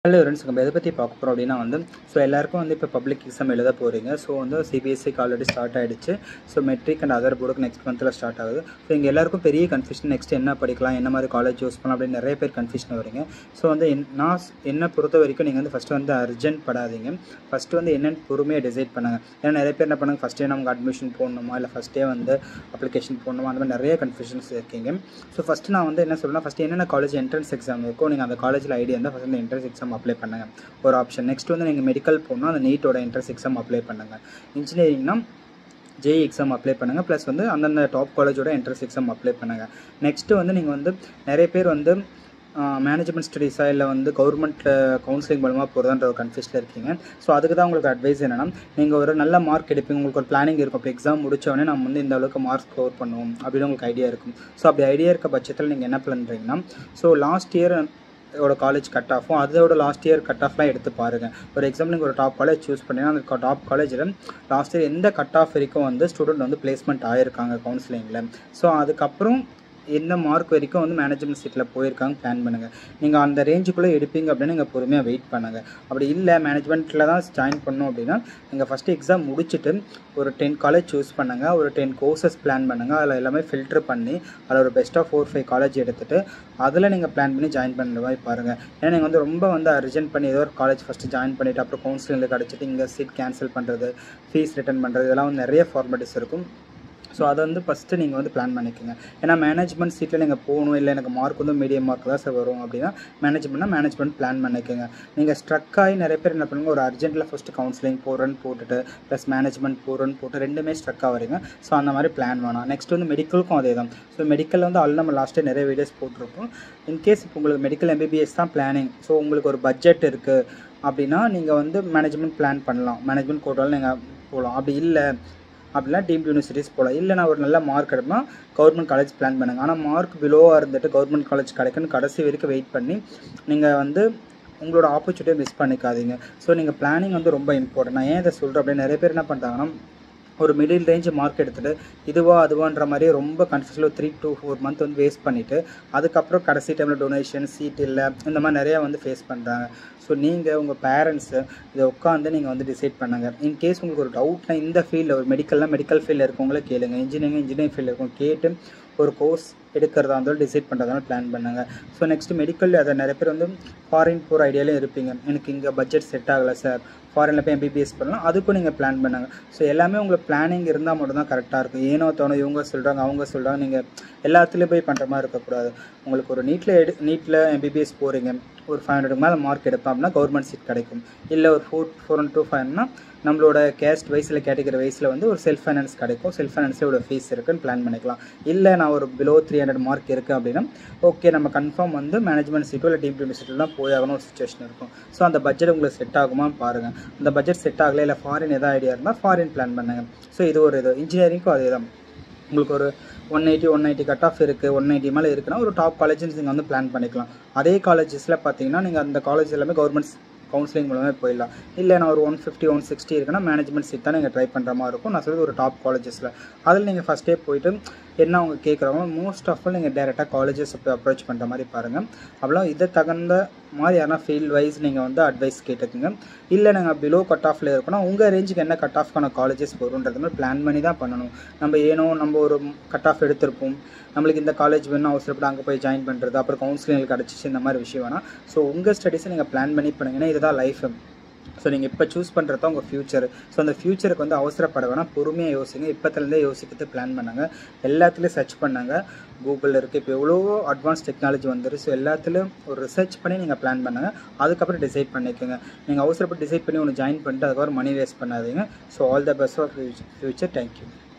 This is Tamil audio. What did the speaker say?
ஹலோ ஃப்ரெண்ட்ஸ் நம்ம எதை பற்றி பார்க்க போகிறோம் அப்படின்னா வந்து ஸோ எல்லாருக்கும் வந்து இப்போ பப்ளிக் எக்ஸாம் எழுத போகிறீங்க ஸோ வந்து சிபிஎஸ்சிக்கு ஆல்ரெடி ஸ்டார்ட் ஆகிடுச்சு ஸோ மெட்ரிக் அண்ட் அதர் போர்டுக்கு நெக்ஸ்ட் மந்தில் ஸ்டார்ட் ஆகுது ஸோ இங்கே எல்லாருக்கும் பெரிய கன்ஃபியூஷன் நெக்ஸ்ட் என்ன படிக்கலாம் என்ன மாதிரி காலேஜ் சூஸ் பண்ணலாம் அப்படின்னு நிறைய பேர் கன்ஃபியூஷன் வரீங்க ஸோ வந்து என்- நான் ஸ்- என்னை பொறுத்த வரைக்கும் நீங்கள் வந்து ஃபஸ்ட்டு வந்து அர்ஜென்ட் படாதீங்க ஃபஸ்ட்டு வந்து என்னென்னு பொறுமையாக டிசைட் பண்ணுங்க ஏன்னா நிறைய பேர் என்ன பண்ணுங்க ஃபஸ்ட்டே நமக்கு அட்மிஷன் போடணுமா இல்லை ஃபஸ்ட்டே வந்து அப்ளிகேஷன் போடணுமா அந்த மாதிரி நிறைய கன்ஃபியூஷன்ஸ் இருக்கீங்க ஸோ ஃபஸ்ட்டு நான் வந்து என்ன சொல்றேன்னா ஃபஸ்ட்டு என்னென்ன காலேஜ் என்ட்ரன்ஸ் எக்ஸாம் இருக்கோ நீங்கள் அந்த காலேஜில் ஐடியா இருந்தால் ஃபஸ்ட் அந்த என்ட்ரன்ஸ் எக்ஸாம் அப்ளை பண்ணுங்க ஒரு ஆப்ஷன் நெக்ஸ்ட் வந்து நீங்கள் மெடிக்கல் போகணும் அந்த நீட்டோட என்ட்ரன்ஸ் எக்ஸாம் அப்ளை பண்ணுங்க இன்ஜினியரிங்னா ஜேஇ எக்ஸாம் அப்ளை பண்ணுங்கள் ப்ளஸ் வந்து அந்தந்த டாப் காலேஜோட என்ட்ரன்ஸ் எக்ஸாம் அப்ளை பண்ணுங்கள் நெக்ஸ்ட்டு வந்து நீங்கள் வந்து நிறைய பேர் வந்து மேனேஜ்மெண்ட் ஸ்டடீஸா இல்லை வந்து கவர்மெண்ட் கவுன்சிலிங் மூலமாக போகிறதான்ற ஒரு கன்ஃபியூஸில் இருக்கீங்க ஸோ அதுக்கு தான் உங்களுக்கு அட்வைஸ் என்னன்னா நீங்கள் ஒரு நல்ல மார்க் எடுப்பீங்க உங்களுக்கு ஒரு பிளானிங் இருக்கும் இப்போ எக்ஸாம் முடிச்ச உடனே நம்ம வந்து இந்த அளவுக்கு மார்க் ஸ்கோர் பண்ணுவோம் அப்படின்னு உங்களுக்கு ஐடியா இருக்கும் ஸோ அப்படி ஐடியா இருக்க பட்சத்தில் நீங்கள் என்ன பண்ணுறீங்கன்னா ஸோ லாஸ்ட் இயர் ஓட காலேஜ் கட் ஆஃபும் அதோட லாஸ்ட் இயர் கட் ஆஃப்லாம் எடுத்து பாருங்கள் ஒரு எக்ஸாம்பிள் நீங்கள் ஒரு டாப் காலேஜ் சூஸ் பண்ணீங்கன்னா அந்த டாப் காலேஜில் லாஸ்ட் இயர் எந்த கட் ஆஃப் வரைக்கும் வந்து ஸ்டூடெண்ட் வந்து பிளேஸ்மெண்ட் ஆகிருக்காங்க கவுன்சிலிங்கில் ஸோ அதுக்கப்புறம் எந்த மார்க் வரைக்கும் வந்து மேனேஜ்மெண்ட் சீட்டில் போயிருக்காங்க பிளான் பண்ணுங்கள் நீங்கள் அந்த ரேஞ்சுக்குள்ளே எடுப்பீங்க அப்படின்னு நீங்கள் பொறுமையாக வெயிட் பண்ணுங்கள் அப்படி இல்லை மேனேஜ்மெண்ட்டில் தான் ஜாயின் பண்ணோம் அப்படின்னா நீங்கள் ஃபஸ்ட்டு எக்ஸாம் முடிச்சுட்டு ஒரு டென் காலேஜ் சூஸ் பண்ணுங்கள் ஒரு டென் கோர்சஸ் பிளான் பண்ணுங்கள் அதில் எல்லாமே ஃபில்டர் பண்ணி அதில் ஒரு பெஸ்ட்டாக ஃபோர் ஃபைவ் காலேஜ் எடுத்துகிட்டு அதில் நீங்கள் பிளான் பண்ணி ஜாயின் பண்ணுற மாதிரி பாருங்கள் ஏன்னா நீங்கள் வந்து ரொம்ப வந்து அர்ஜென்ட் பண்ணி ஏதோ ஒரு காலேஜ் ஃபஸ்ட்டு ஜாயின் பண்ணிவிட்டு அப்புறம் கவுன்சிலிங்கில் கிடச்சிட்டு இங்கே சீட் கேன்சல் பண்ணுறது ஃபீஸ் ரிட்டர்ன் பண்ணுறது இதெல்லாம் வந்து நிறைய ஃபார்மாலிட்டிஸ் இருக்கும் ஸோ அதை வந்து ஃபஸ்ட்டு நீங்கள் வந்து பிளான் பண்ணிக்கோங்க ஏன்னா மேனேஜ்மெண்ட் சீட்டில் நீங்கள் போகணும் இல்லை எனக்கு மார்க் வந்து மீடியம் மார்க் தான் சார் வரும் அப்படின்னா மேனேஜ்மெண்ட்னா மேனேஜ்மெண்ட் பிளான் பண்ணிக்கோங்க நீங்கள் ஸ்ட்ரக் ஆகி நிறைய பேர் என்ன பண்ணுங்க ஒரு அர்ஜென்ட்டில் ஃபஸ்ட்டு கவுன்சிலிங் போகிறேன்னு போட்டுட்டு ப்ளஸ் மேனேஜ்மெண்ட் போகிறேன்னு போட்டு ரெண்டுமே ஸ்ட்ரக் ஆகிறீங்க ஸோ அந்த மாதிரி பிளான் வேணாம் நெக்ஸ்ட் வந்து மெடிக்கலுக்கும் அதே தான் ஸோ மெடிக்கலில் வந்து ஆல்ரெடி நம்ம லாஸ்ட்டு நிறைய வீடியோஸ் போட்டிருப்போம் இன்கேஸ் இப்போ உங்களுக்கு மெடிக்கல் எம்பிபிஎஸ் தான் பிளானிங் ஸோ உங்களுக்கு ஒரு பட்ஜெட் இருக்குது அப்படின்னா நீங்கள் வந்து மேனேஜ்மெண்ட் பிளான் பண்ணலாம் மேனேஜ்மெண்ட் கோட்டாலும் நீங்கள் போகலாம் அப்படி இல்லை அப்படின்னா டீம்டு யூனிவர்சிட்டிஸ் போகலாம் இல்லை நான் ஒரு நல்ல மார்க் எடுப்பேன்னா கவர்மெண்ட் காலேஜ் பிளான் பண்ணுங்க ஆனால் மார்க் பிலோவாக இருந்துட்டு கவர்மெண்ட் காலேஜ் கிடைக்குன்னு கடைசி வரைக்கும் வெயிட் பண்ணி நீங்கள் வந்து உங்களோட ஆப்பர்ச்சுனிட்டியை மிஸ் பண்ணிக்காதீங்க ஸோ நீங்கள் பிளானிங் வந்து ரொம்ப இம்பார்ட்டன்ட் நான் ஏன் இதை சொல்கிறேன் அப்படின்னு நிறைய பேர் என்ன பண்ணுறாங்கன்னா ஒரு மிடில் ரேஞ்ச் மார்க் எடுத்துகிட்டு இதுவா அதுவான்ற மாதிரி ரொம்ப கன்ஃபியூஸில் த்ரீ to ஃபோர் மந்த் வந்து வேஸ்ட் பண்ணிவிட்டு அதுக்கப்புறம் கடைசி டைமில் டொனேஷன் சீட் இல்லை இந்த மாதிரி நிறையா வந்து ஃபேஸ் பண்ணுறாங்க ஸோ நீங்கள் உங்கள் பேரண்ட்ஸு இதை உட்காந்து நீங்கள் வந்து டிசைட் பண்ணுங்க இன்கேஸ் உங்களுக்கு ஒரு டவுட்னா இந்த ஃபீல்டில் ஒரு மெடிக்கல்லாம் மெடிக்கல் ஃபீல்டில் இருக்கவங்களே கேளுங்க இன்ஜினியரிங் இன்ஜினியரிங் ஃபீல்டில் இருக்கவங்க கேட்டு ஒரு கோர்ஸ் எடுக்கிறதா இருந்தாலும் டிசைட் பண்ணுறதாலும் பிளான் பண்ணுங்க ஸோ நெக்ஸ்ட் மெடிக்கல் அதை நிறைய பேர் வந்து ஃபாரின் போகிற ஐடியாலையும் இருப்பீங்க எனக்கு இங்கே பட்ஜெட் செட் ஆகலை சார் ஃபாரினில் போய் எம்பிபிஎஸ் பண்ணலாம் அதுக்கும் நீங்கள் பிளான் பண்ணுங்க ஸோ எல்லாமே உங்களுக்கு பிளானிங் இருந்தால் மட்டும்தான் கரெக்டாக இருக்கும் ஏனோ தோணும் இவங்க சொல்கிறாங்க அவங்க சொல்கிறாங்க நீங்கள் எல்லாத்துலேயும் போய் பண்ணுற மாதிரி இருக்கக்கூடாது உங்களுக்கு ஒரு நீட்டில் எடு நீட்டில் எம்பிபிஎஸ் போகிறீங்க ஒரு ஃபைவ் ஹண்ட்ரட் மேலே மார்க் எடுப்பேன் அப்படின்னா கவர்மெண்ட் சீட் கிடைக்கும் இல்லை ஒரு ஃபோர் ஃபோர் ஒன் டூ ஃபைவ்னா நம்மளோட கேஸ்ட் வைஸில் கேட்டகரி வைஸில் வந்து ஒரு செல்ஃப் ஃபைனான்ஸ் கிடைக்கும் செல்ஃப் ஃபைனான்ஸோட ஃபீஸ் இருக்குன்னு பிளான் பண்ணிக்கலாம் இல்லை நான் ஒரு பிலோ த்ரீ ஹண்ட்ரட் மார்க் இருக்குது அப்படின்னா ஓகே நம்ம கன்ஃபார்ம் வந்து மேனேஜ்மெண்ட் சீட்டோ இல்லை டீம் யூனிவர்சிட்டியில் தான் போயாகணும் ஒரு சுச்சுவேஷன் இருக்கும் ஸோ அந்த பட்ஜெட் உங்களுக்கு செட் ஆகுமான்னு பாருங்கள் அந்த பட்ஜெட் செட் ஆகலை இல்லை ஃபாரின் எதாவது ஐடியா இருந்தால் ஃபாரின் பிளான் பண்ணுங்கள் ஸோ இது ஒரு இது இன்ஜினியரிங்க்கும் அதே தான் உங்களுக்கு ஒரு one eighty one eighty cut off இருக்குது ஒன் எயிட்டி மேலே இருக்குன்னா ஒரு டாப் காலேஜஸ் நீங்கள் வந்து பிளான் பண்ணிக்கலாம் அதே காலேஜஸில் பார்த்தீங்கன்னா நீங்கள் அந்த காலேஜ் எல்லாமே கவர்மெண்ட் கவுன்சிலிங் மூலமே போயிடலாம் இல்லை நான் ஒரு ஒன் ஃபிஃப்டி ஒன் சிக்ஸ்டி இருக்குன்னா மேனேஜ்மெண்ட் சீட் தான் நீங்கள் ட்ரை பண்ணுற மாதிரி இருக்கும் நான் சொல்றது ஒரு டாப் காலேஜஸில் அதில் நீங்கள் ஃபஸ்ட்டே போயிட்டு என்ன அவங்க கேட்குறாங்களோ மோஸ்ட் ஆஃப் ஆல் நீங்கள் டேரெக்டாக காலேஜஸ் போய் அப்ரோச் பண்ணுற மாதிரி பாருங்கள் அவ்வளோ இதை தகுந்த மாதிரி யாரா ஃபீல்ட் வைஸ் நீங்கள் வந்து அட்வைஸ் கேட்டுக்குங்க இல்லை நாங்கள் பிலோ கட் ஆஃபில் இருக்கோன்னா உங்கள் ரேஞ்சுக்கு என்ன கட் ஆஃப்க்கான காலேஜஸ் வரும்ன்றது மாதிரி பிளான் பண்ணி தான் பண்ணணும் நம்ம ஏனோ நம்ம ஒரு கட் ஆஃப் எடுத்திருப்போம் நம்மளுக்கு இந்த காலேஜ் வேணும் அவசரப்பட்டு அங்கே போய் ஜாயின் பண்ணுறது அப்புறம் கவுன்சிலிங் கிடச்சிச்சு இந்த மாதிரி விஷயம் வேணாம் ஸோ உங்கள் ஸ்டடீஸை நீங்கள் பிளான் பண்ணி பண்ணுங்கன்னா இதுதான் லைஃப் ஸோ நீங்கள் இப்போ சூஸ் பண்ணுறது தான் உங்கள் ஃப்யூச்சர் ஸோ அந்த ஃப்யூச்சருக்கு வந்து அவசரப்பட வேணாம் பொறுமையாக யோசிங்க இப்போத்துலேருந்தே யோசிக்கிறது பிளான் பண்ணுங்க எல்லாத்துலேயும் சர்ச் பண்ணுங்க கூகுளில் இருக்குது இப்போ எவ்வளோ அட்வான்ஸ் டெக்னாலஜி வந்துரு ஸோ எல்லாத்துலேயும் ஒரு ரிசர்ச் பண்ணி நீங்கள் பிளான் பண்ணுங்கள் அதுக்கப்புறம் டிசைட் பண்ணிக்கோங்க நீங்கள் அவசரப்பட்டு டிசைட் பண்ணி ஒன்று ஜாயின் பண்ணிட்டு அதுக்கப்புறம் மணி வேஸ்ட் பண்ணாதீங்க so all the best of future thank you